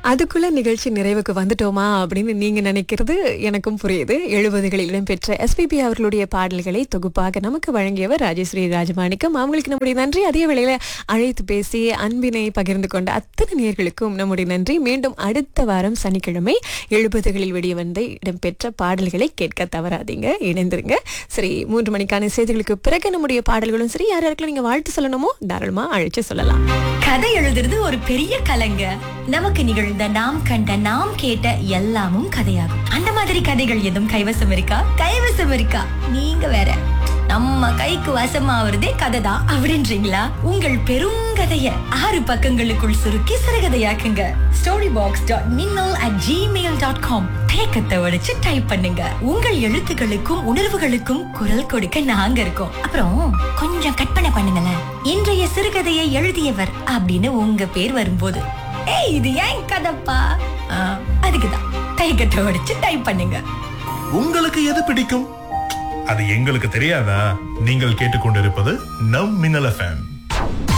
அதுக்குள்ள நிகழ்ச்சி நிறைவுக்கு வந்துட்டோமா அப்படின்னு நீங்க நினைக்கிறது எனக்கும் புரியுது எழுபதுகளில் இடம்பெற்ற எஸ்பிபி அவர்களுடைய பாடல்களை தொகுப்பாக நமக்கு வழங்கியவர் ராஜஸ்ரீ ராஜமாணிக்கம் அவங்களுக்கு நம்முடைய நன்றி அதே வேளையில அழைத்து பேசி அன்பினை பகிர்ந்து கொண்ட அத்தனை நேர்களுக்கும் நம்முடைய நன்றி மீண்டும் அடுத்த வாரம் சனிக்கிழமை எழுபதுகளில் வெளியே வந்து இடம்பெற்ற பாடல்களை கேட்க தவறாதீங்க இணைந்திருங்க சரி மூன்று மணிக்கான செய்திகளுக்கு பிறகு நம்முடைய பாடல்களும் சரி யார் யாருக்கெல்லாம் நீங்க வாழ்த்து சொல்லணுமோ தாராளமா அழைச்சு சொல்லலாம் கதை எழுதுறது ஒரு பெரிய கலைங்க நமக்கு நிகழ்ந்த நாம் கண்ட நாம் கேட்ட எல்லாமும் கதையாகும் அந்த மாதிரி கதைகள் எதுவும் கைவசம் இருக்கா கைவசம் இருக்கா நீங்க வேற நம்ம கைக்கு வசமாவதே கதை தான் அப்படின்றீங்களா உங்கள் பெருங்கதைய ஆறு பக்கங்களுக்குள் சுருக்கி சிறுகதையாக்குங்க story box dot Minnal at gmail dot com தேக்கத்தை உடைச்சு டைப் பண்ணுங்க உங்கள் எழுத்துக்களுக்கும் உணர்வுகளுக்கும் குரல் கொடுக்க நாங்க இருக்கோம் அப்புறம் கொஞ்சம் கற்பனை பண்ணுங்களேன் இன்றைய சிறுகதையை எழுதியவர் அப்படின்னு உங்க பேர் வரும்போது ஏய் இது ஏன் கதப்பா ஆ, அதுக்குதான் தைக்கத்தை உடைச்சு டைப் பண்ணுங்க உங்களுக்கு எது பிடிக்கும் அது எங்களுக்கு தெரியாதா நீங்கள் கேட்டுக்கொண்டிருப்பது நம் மின்னல் எஃப்எம்